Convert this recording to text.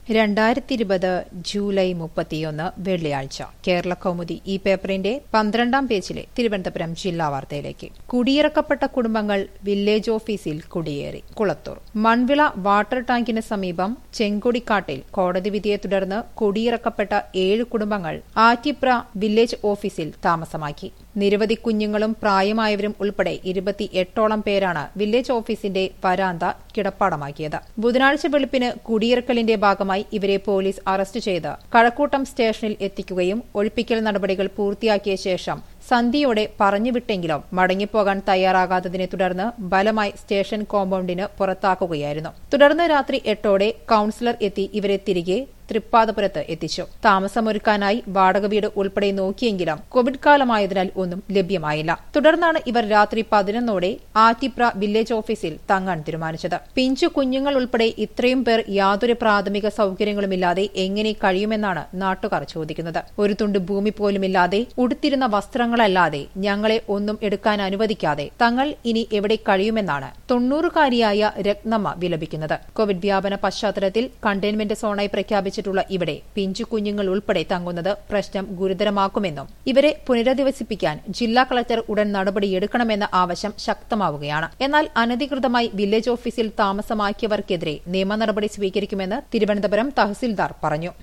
രണ്ടായിരത്തി ഇരുപത് ജൂലൈ മുപ്പത്തിയൊന്ന് വെള്ളിയാഴ്ച കേരള കൗമുദി ഈ പേപ്പറിന്റെ പന്ത്രണ്ടാം പേജിലെ തിരുവനന്തപുരം ജില്ലാ വാർത്തയിലേക്ക് കുടിയിറക്കപ്പെട്ട കുടുംബങ്ങൾ വില്ലേജ് ഓഫീസിൽ കുടിയേറി കുളത്തൂർ മൺവിള വാട്ടർ ടാങ്കിന് സമീപം ചെങ്കൊടിക്കാട്ടിൽ കോടതി വിധിയെ തുടർന്ന് കുടിയിറക്കപ്പെട്ട ഏഴ് കുടുംബങ്ങൾ ആറ്റിപ്ര വില്ലേജ് ഓഫീസിൽ താമസമാക്കി നിരവധി കുഞ്ഞുങ്ങളും പ്രായമായവരും ഉൾപ്പെടെ ഇരുപത്തിയെട്ടോളം പേരാണ് വില്ലേജ് ഓഫീസിന്റെ വരാന്ത കിടപ്പാടമാക്കിയത് ബുധനാഴ്ച വെളുപ്പിന് കുടിയിറക്കലിന്റെ ഭാഗമായി ഇവരെ പോലീസ് അറസ്റ്റ് ചെയ്ത് കഴക്കൂട്ടം സ്റ്റേഷനിൽ എത്തിക്കുകയും ഒഴിപ്പിക്കൽ നടപടികൾ പൂർത്തിയാക്കിയ ശേഷം സന്ധ്യയോടെ പറഞ്ഞുവിട്ടെങ്കിലും മടങ്ങിപ്പോകാൻ തയ്യാറാകാത്തതിനെ തുടർന്ന് ബലമായി സ്റ്റേഷൻ കോമ്പൌണ്ടിന് പുറത്താക്കുകയായിരുന്നു തുടർന്ന് രാത്രി എട്ടോടെ കൌൺസിലർ എത്തി ഇവരെ തിരികെ തൃപ്പാദപുരത്ത് എത്തിച്ചു താമസമൊരുക്കാനായി വാടക വീട് ഉൾപ്പെടെ നോക്കിയെങ്കിലും കോവിഡ് കാലമായതിനാൽ ഒന്നും ലഭ്യമായില്ല തുടർന്നാണ് ഇവർ രാത്രി പതിനൊന്നോടെ ആറ്റിപ്ര വില്ലേജ് ഓഫീസിൽ തങ്ങാൻ തീരുമാനിച്ചത് പിഞ്ചു കുഞ്ഞുങ്ങൾ ഉൾപ്പെടെ ഇത്രയും പേർ യാതൊരു പ്രാഥമിക സൌകര്യങ്ങളുമില്ലാതെ എങ്ങനെ കഴിയുമെന്നാണ് നാട്ടുകാർ ചോദിക്കുന്നത് ഒരു തുണ്ട് ഭൂമി പോലുമില്ലാതെ ഉടുത്തിരുന്ന വസ്ത്രങ്ങളല്ലാതെ ഞങ്ങളെ ഒന്നും എടുക്കാൻ അനുവദിക്കാതെ തങ്ങൾ ഇനി എവിടെ കഴിയുമെന്നാണ് തൊണ്ണൂറുകാരിയായ രത്നമ്മ വിലപിക്കുന്നത് കോവിഡ് വ്യാപന പശ്ചാത്തലത്തിൽ കണ്ടെയ്ൻമെന്റ് സോണായി പ്രഖ്യാപിച്ചിട്ടുള്ള ഇവിടെ പിഞ്ചു കുഞ്ഞുങ്ങൾ ഉൾപ്പെടെ തങ്ങുന്നത് പ്രശ്നം ഗുരുതരമാക്കുമെന്നും ഇവരെ പുനരധിവസിപ്പിക്കാൻ ജില്ലാ കളക്ടർ ഉടൻ നടപടിയെടുക്കണമെന്ന ആവശ്യം ശക്തമാവുകയാണ് എന്നാൽ അനധികൃതമായി വില്ലേജ് ഓഫീസിൽ താമസമാക്കിയവർക്കെതിരെ നിയമ നടപടി സ്വീകരിക്കുമെന്ന് തിരുവനന്തപുരം തഹസിൽദാർ പറഞ്ഞു